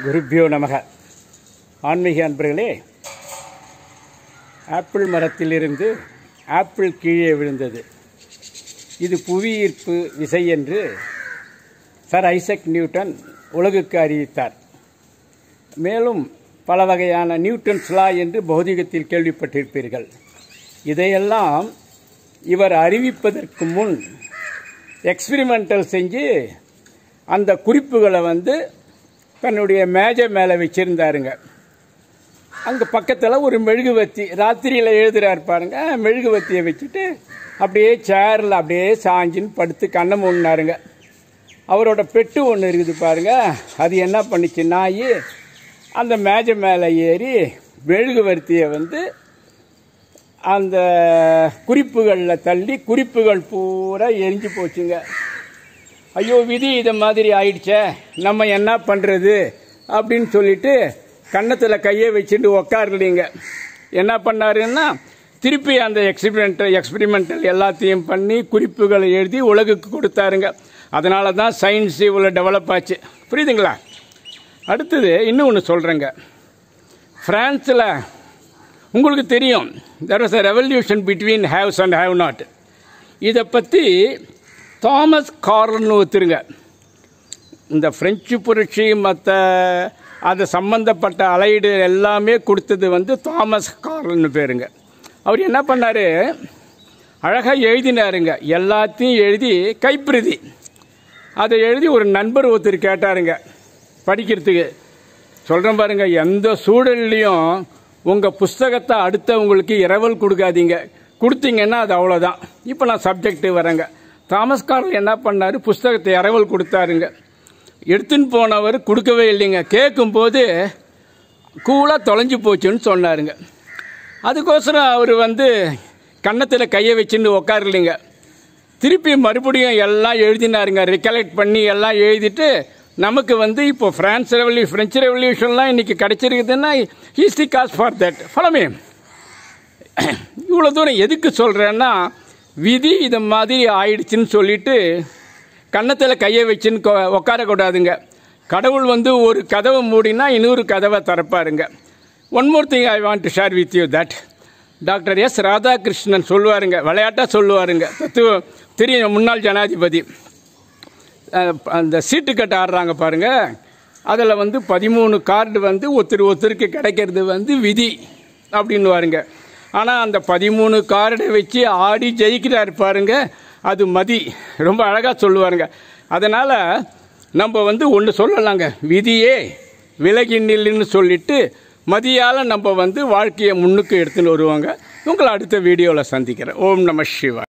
குருப்பியோ நமக ஆன்மீக அன்பர்களே ஆப்பிள் மரத்திலிருந்து ஆப்பிள் கீழே விழுந்தது இது புவியீர்ப்பு விசை என்று சர் ஐசக் நியூட்டன் உலகுக்கு அறிவித்தார் மேலும் பல வகையான நியூட்டன்ஸ் லா என்று பௌதிகத்தில் கேள்விப்பட்டிருப்பீர்கள் இதையெல்லாம் இவர் அறிவிப்பதற்கு முன் எக்ஸ்பிரிமெண்டல் செஞ்சு அந்த குறிப்புகளை வந்து தன்னுடைய மேஜை மேலே வச்சுருந்தாருங்க அங்கே பக்கத்தில் ஒரு மெழுகுவத்தி ராத்திரியில் எழுதுறாரு பாருங்க மெழுகுவத்தியை வச்சுட்டு அப்படியே சேரில் அப்படியே சாஞ்சின்னு படுத்து கண்ணை மூடினாருங்க அவரோட பெட்டு ஒன்று இருக்குது பாருங்க அது என்ன பண்ணிச்சு நாய் அந்த மேஜை மேலே ஏறி மெழுகுவர்த்தியை வந்து அந்த குறிப்புகளில் தள்ளி குறிப்புகள் பூரா எரிஞ்சு போச்சுங்க ஐயோ விதி இதை மாதிரி ஆயிடுச்சே நம்ம என்ன பண்ணுறது அப்படின்னு சொல்லிட்டு கன்னத்தில் கையை வச்சுட்டு உக்காரலீங்க என்ன பண்ணாருன்னா திருப்பி அந்த எக்ஸ்பிரிமெண்டல் எக்ஸ்பிரிமெண்டல் எல்லாத்தையும் பண்ணி குறிப்புகளை எழுதி உலகுக்கு கொடுத்தாருங்க அதனால தான் சயின்ஸ் இவ்வளோ டெவலப் ஆச்சு புரியுதுங்களா அடுத்தது இன்னும் ஒன்று சொல்கிறேங்க ஃப்ரான்ஸில் உங்களுக்கு தெரியும் there was a revolution between haves and have not இதை பற்றி தாமஸ் கார்ல்னு ஒருத்தருங்க இந்த பிரெஞ்சு புரட்சி மற்ற அது சம்பந்தப்பட்ட அலைடு எல்லாமே கொடுத்தது வந்து தாமஸ் கார்ல்னு பேருங்க அவர் என்ன பண்ணார் அழகாக எழுதினாருங்க எல்லாத்தையும் எழுதி கைப்பிரதி அதை எழுதி ஒரு நண்பர் ஒருத்தர் கேட்டாருங்க படிக்கிறதுக்கு சொல்கிறேன் பாருங்க எந்த சூழல்லையும் உங்கள் புஸ்தகத்தை அடுத்தவங்களுக்கு இரவல் கொடுக்காதீங்க கொடுத்தீங்கன்னா அது அவ்வளோதான் இப்போ நான் சப்ஜெக்ட் வரேங்க தாமஸ் கார்ல் என்ன பண்ணார் புஸ்தகத்தை இரவல் கொடுத்தாருங்க எடுத்துன்னு போனவர் கொடுக்கவே இல்லைங்க கேட்கும்போது கூலாக தொலைஞ்சு போச்சுன்னு சொன்னாருங்க அதுக்கோசரம் அவர் வந்து கன்னத்தில் கையை வச்சுன்னு உக்காரலைங்க திருப்பி மறுபடியும் எல்லாம் எழுதினாருங்க ரிகலெக்ட் பண்ணி எல்லாம் எழுதிட்டு நமக்கு வந்து இப்போ ஃப்ரான்ஸ் ரெவல்யூ ஃப்ரெஞ்சு ரெவல்யூஷன்லாம் இன்றைக்கி கிடச்சிருக்குதுன்னா he's the cause for that follow me இவ்வளோ தூரம் எதுக்கு சொல்கிறேன்னா விதி இதை மாதிரி ஆயிடுச்சுன்னு சொல்லிட்டு கன்னத்தில் கையை வச்சுன்னு கொ- உட்காரக்கூடாதுங்க கடவுள் வந்து ஒரு கதவை மூடினா இன்னொரு கதவை திறப்பாருங்க one more thing I want to share with you that doctor S Radhakrishnan சொல்லுவாருங்க விளையாட்டாக சொல்லுவாருங்க தத்துவ தெரியும் முன்னாள் ஜனாதிபதி அஹ், அந்த சீட்டு கட்ட ஆடுறாங்க பாருங்க அதில் வந்து பதிமூணு கார்டு வந்து ஒருத்தர் ஒருத்தருக்கு கிடைக்கிறது வந்து விதி அப்படின்னுவாருங்க ஆனால் அந்த பதிமூணு கார்டை வச்சு ஆடி ஜெயிக்கிறாரு பாருங்க அது மதி ரொம்ப அழகாக சொல்லுவாருங்க அதனால் நம்ம வந்து ஒன்று சொல்லலாங்க விதியே விலகி நில்லுன்னு சொல்லிட்டு மதியால் நம்ம வந்து வாழ்க்கையை முன்னுக்கு எடுத்துன்னு வருவாங்க உங்களை அடுத்த வீடியோவில் சந்திக்கிறேன் ஓம் நம சிவா